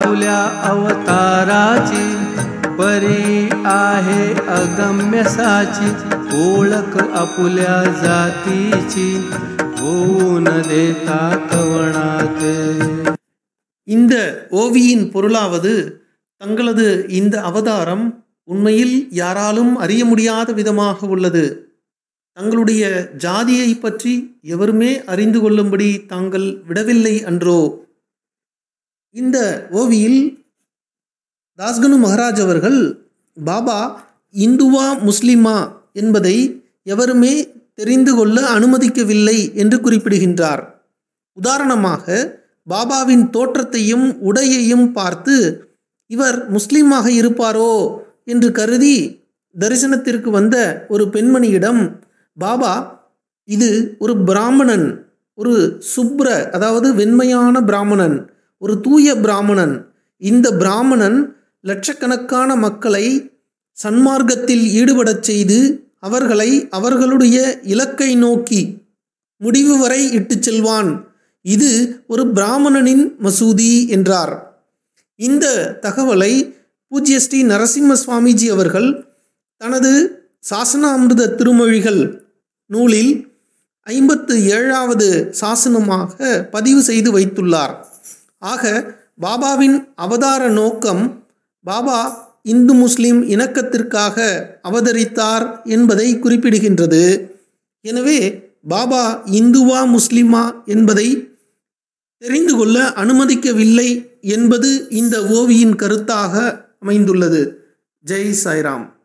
आपल्या अवताराची परी आहे अगम्य साची ओळख आपुल्या जातीची होऊन देता कवणाते இந்த ஓவியின் பொருளாவது தங்களது இந்த அவதாரம் உண்மையில் யாராலும் அறிய முடியாத விதமாக உள்ளது தங்களுடைய ஜாதியை பற்றி எவருமே அறிந்து கொள்ளும்படி தாங்கள் விடவில்லை அன்றோ இந்த ஓவியில் தாஸ்கனு மகாராஜ் அவர்கள் பாபா இந்துவா முஸ்லிமா என்பதை எவருமே தெரிந்து கொள்ள அனுமதிக்கவில்லை என்று குறிப்பிடுகின்றார் உதாரணமாக பாபாவின் தோற்றத்தையும் உடையையும் பார்த்து இவர் முஸ்லீமாக இருப்பாரோ என்று கருதி தரிசனத்திற்கு வந்த ஒரு பெண்மணியிடம் பாபா இது ஒரு பிராமணன் ஒரு சுப்ர அதாவது வெண்மையான பிராமணன் ஒரு தூய பிராமணன் இந்த பிராமணன் லட்சக்கணக்கான மக்களை சன்மார்க்கத்தில் ஈடுபடச் செய்து அவர்களை அவர்களுடைய இலக்கை நோக்கி முடிவு வரை இட்டுச் செல்வான் இது ஒரு பிராமணனின் மசூதி என்றார் இந்த தகவலை பூஜ்ய ஸ்ரீ நரசிம்ம சுவாமிஜி அவர்கள் தனது சாசனாமிர்த திருமொழிகள் நூலில் ஐம்பத்து ஏழாவது சாசனமாக பதிவு செய்து வைத்துள்ளார் ஆக பாபாவின் அவதார நோக்கம் பாபா இந்து முஸ்லிம் இணக்கத்திற்காக அவதரித்தார் என்பதை குறிப்பிடுகின்றது எனவே பாபா இந்துவா முஸ்லிமா என்பதை தெரிந்து கொள்ள அனுமதிக்கவில்லை என்பது இந்த ஓவியின் கருத்தாக அமைந்துள்ளது ஜெய் சாய்ராம்